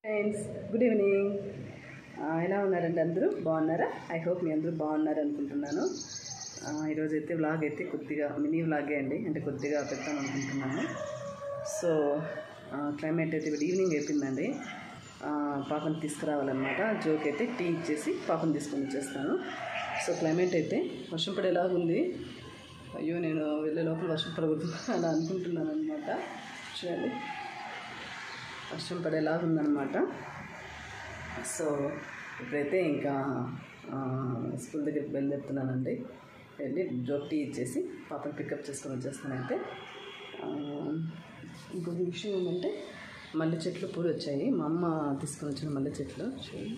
Friends good evening ఆ, ఎలా ఉన్నారండి అందరూ బాగున్నారా ఐ హోప్ మీ అందరూ బాగున్నారు అనుకుంటున్నాను ఆ, ఈరోజు అయితే వ్లాగ్ అయితే కొద్దిగా మినీ వ్లాగే అండి అంటే కొద్దిగా పెడతాం అనుకుంటున్నాను సో ఆ, క్లైమేట్ అయితే ఇప్పుడు ఈవినింగ్ అయిపోయిందండి ఆ, పాపని తీసుకురావాలన్నమాట జోక్ అయితే టీ ఇచ్చేసి పాపని తీసుకొని వచ్చేస్తాను సో క్లైమేట్ అయితే వర్షం పడేలాగా ఉంది అయ్యో నేను వెళ్ళే లోపల వర్షం పడకూడదు అలా అనుకుంటున్నాను అనమాట చూడండి వర్షం పడేలాగా ఉందన్నమాట సో ఇప్పుడైతే ఇంకా ఆ, స్కూల్ దగ్గరికి బయలుదేరుతున్నానండి వెళ్ళి జోక్ టీ ఇచ్చేసి పాపని పికప్ చేసుకొని వచ్చేస్తానైతే ఆ, ఇంకొక విషయం ఏంటంటే మల్లె చెట్లు పూలు వచ్చాయి మా అమ్మ తీసుకొని వచ్చిన మల్లె చెట్లు చూడండి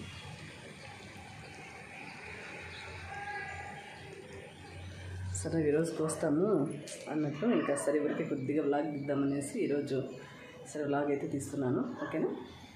సరే ఈరోజు కోస్తాము అన్నట్టు ఇంకా సరే ఇవరికి కొద్దిగా వ్లాగ్ దిద్దామనేసి ఈరోజు సరే వ్లాగ్ అయితే తీస్తున్నాను ఓకేనా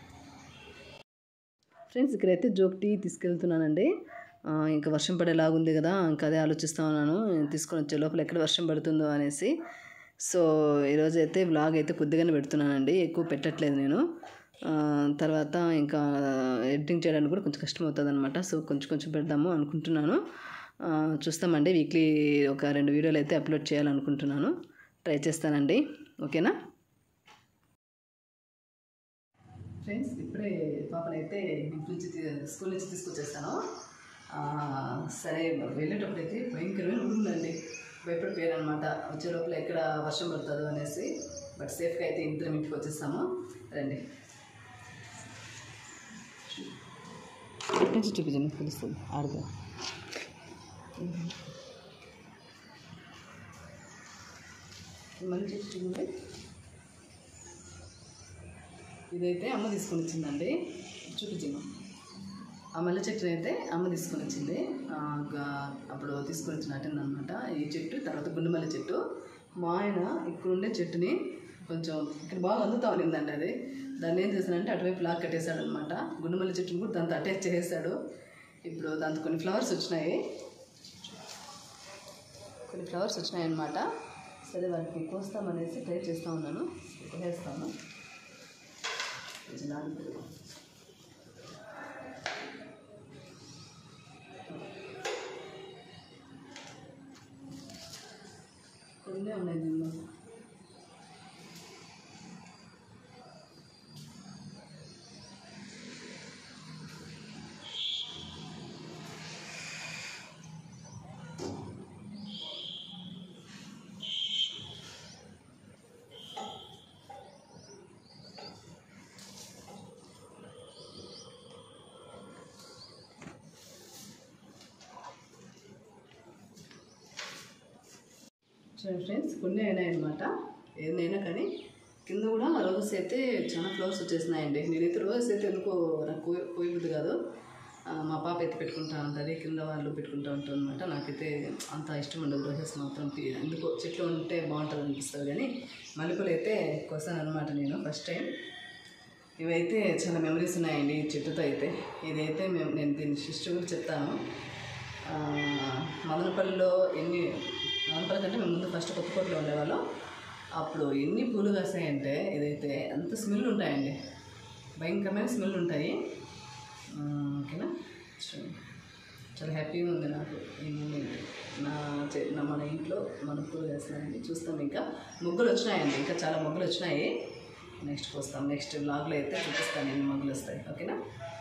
ఫ్రెండ్స్ ఇక్కడైతే జోక్ టీ తీసుకెళ్తున్నానండి ఆ, ఇంకా వర్షం పడేలాగా ఉంది కదా ఇంకా అదే ఆలోచిస్తూ ఉన్నాను తీసుకొని వచ్చే లోపల ఎక్కడ వర్షం పడుతుందో అనేసి సో ఈరోజు అయితే వ్లాగ్ అయితే కొద్దిగానే పెడుతున్నానండి ఎక్కువ పెట్టట్లేదు నేను ఆ, తర్వాత ఇంకా ఎడిటింగ్ చేయడానికి కూడా కొంచెం కష్టం అవుతుంది అనమాట సో కొంచెం కొంచెం పెడదాము అనుకుంటున్నాను ఆ, చూస్తామండి వీక్లీ ఒక రెండు వీడియోలు అయితే అప్లోడ్ చేయాలనుకుంటున్నాను ట్రై చేస్తానండి ఓకేనా ఫ్రెండ్స్ ఇప్పుడే పాపనైతే ఇంటి నుంచి తీ- స్కూల్ నుంచి తీసుకొచ్చేస్తాను ఆ, సరే వెళ్ళేటప్పుడు అయితే భయంకరమైన ఉరుములండి భయపడిపోయాను అనమాట వచ్చే లోపల ఎక్కడ వర్షం పడుతుందో అనేసి బట్ సేఫ్గా అయితే ఇద్దరం ఇంటికి వచ్చేస్తాము రండి ఇటు నుంచి చూపించండి తెలుస్తుంది ఆడుగా మళ్ళీ చూపించండి ఇదైతే అమ్మ తీసుకొని వచ్చిందండి చూపించాను ఆ మల్లె చెట్టు అయితే అమ్మ తీసుకొని వచ్చింది ఆ, గా- అప్పుడు తీసుకొని వచ్చినట్టుంది అనమాట ఈ చెట్టు తర్వాత గుండు మల్లె చెట్టు మా ఆయన ఇక్కడ ఉండే చెట్టుని కొంచెం ఇక్కడ బాగా అందుతా ఉన్నిందండి అది దాన్ని ఏం చేశానంటే అటువైపు లాక్ కట్టేశాడు అనమాట గుండు మల్లె చెట్టుని కూడా దాంతో అటాచ్ చేసేసాడు ఇప్పుడు దాంతో కొన్ని ఫ్లవర్స్ వచ్చినాయి కొన్ని ఫ్లవర్స్ వచ్చినాయి అనమాట సరే వాటిని కోస్తామనేసి ట్రై చేస్తూ ఉన్నాను కోసేస్తాను కొంచెం నానబెట్టు. కొన్ని ఉన్నాయి దీనిలో చూడండి ఫ్రెండ్స్ కొన్ని అయినాయి అనమాట ఏదైనా కానీ కింద కూడా రోజెస్ అయితే చాలా ఫ్లవర్స్ వచ్చేసినాయండి నేనైతే రోజెస్ అయితే ఎందుకో నాకు కోయి కోయబుద్ది కాదు ఆ, మా పాప అయితే పెట్టుకుంటా ఉంటుంది కింద వాళ్ళు పెట్టుకుంటా ఉంటారు అనమాట నాకైతే అంత ఇష్టం ఉండదు రోజెస్ మాత్రం పి- ఎందుకో చెట్లు ఉంటే బాగుంటుంది అనిపిస్తుంది కానీ మల్లెపూలు అయితే కోసాను అనమాట నేను ఫస్ట్ టైం ఇవైతే చాలా మెమరీస్ ఉన్నాయండి ఈ చెట్టుతో అయితే ఇదైతే మేము నేను దీని హిస్టరీ కూడా చెప్తాను ఆ, మదనపల్లిలో ఎన్ని మదనపల్లి కంటే మేము ముందు ఫస్ట్ కొత్తకోటలో ఉండేవాళ్ళం అప్పుడు ఎన్ని పూలు కాసాయంటే ఇదైతే అంత స్మెల్ ఉంటాయండి భయంకరమైన స్మెల్ ఉంటాయి ఆ, ఓకేనా చూడండి. చాలా హ్యాపీగా ఉంది నాకు ఈ మూమెంట్ నా చే- నా మన ఇంట్లో మన పూలు వేస్తున్నాయండి చూస్తాం ఇంకా ముగ్గులు వచ్చినాయండి ఇంకా చాలా ముగ్గులు వచ్చినాయి నెక్స్ట్ వస్తాం నెక్స్ట్ బ్లాగ్లో అయితే చూపిస్తాను ఎన్ని ముగ్గులు వస్తాయి ఓకేనా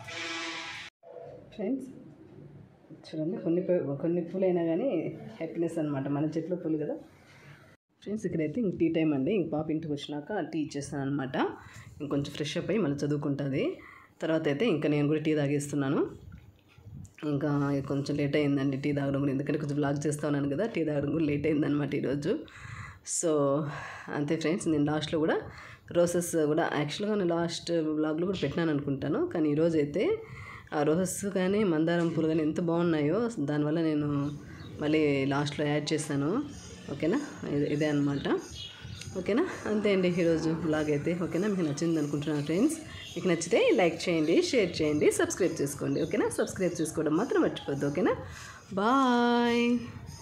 ఫ్రెండ్స్ చూడండి కొన్ని పూ- కొన్ని పూలు అయినా కానీ హ్యాపీనెస్ అనమాట మన చెట్లు పూలు కదా ఫ్రెండ్స్ ఇక్కడైతే ఇంక టీ టైం అండి ఇంక పాప ఇంటికి వచ్చినాక టీ ఇచ్చేస్తాను అనమాట ఇంకొంచెం ఫ్రెష్ అప్ అయ్యి మళ్ళీ చదువుకుంటుంది తర్వాత అయితే ఇంకా నేను కూడా టీ తాగేస్తున్నాను ఇంకా కొంచెం లేట్ అయిందండి టీ తాగడం కూడా ఎందుకంటే కొంచెం బ్లాగ్ చేస్తా ఉన్నాను కదా టీ తాగడం కూడా లేట్ అయిందనమాట ఈరోజు సో అంతే ఫ్రెండ్స్ నేను లాస్ట్లో కూడా రోసెస్ కూడా యాక్చువల్గా నేను లాస్ట్ బ్లాగ్లో కూడా పెట్టినాను అనుకుంటాను కానీ ఈరోజు అయితే ఆ రోసెస్ కానీ మందారం పూలు కానీ ఎంత బాగున్నాయో దానివల్ల నేను మళ్ళీ లాస్ట్లో యాడ్ చేశాను ఓకేనా ఇదే- ఇదే అనమాట ఓకేనా అంతే అండి ఈరోజు బ్లాగ్ అయితే ఓకేనా మీకు నచ్చింది అనుకుంటున్నాను ఫ్రెండ్స్ మీకు నచ్చితే లైక్ చేయండి షేర్ చేయండి సబ్స్క్రైబ్ చేసుకోండి ఓకేనా సబ్స్క్రైబ్ చేసుకోవడం మాత్రం మర్చిపోద్దు ఓకేనా బాయ్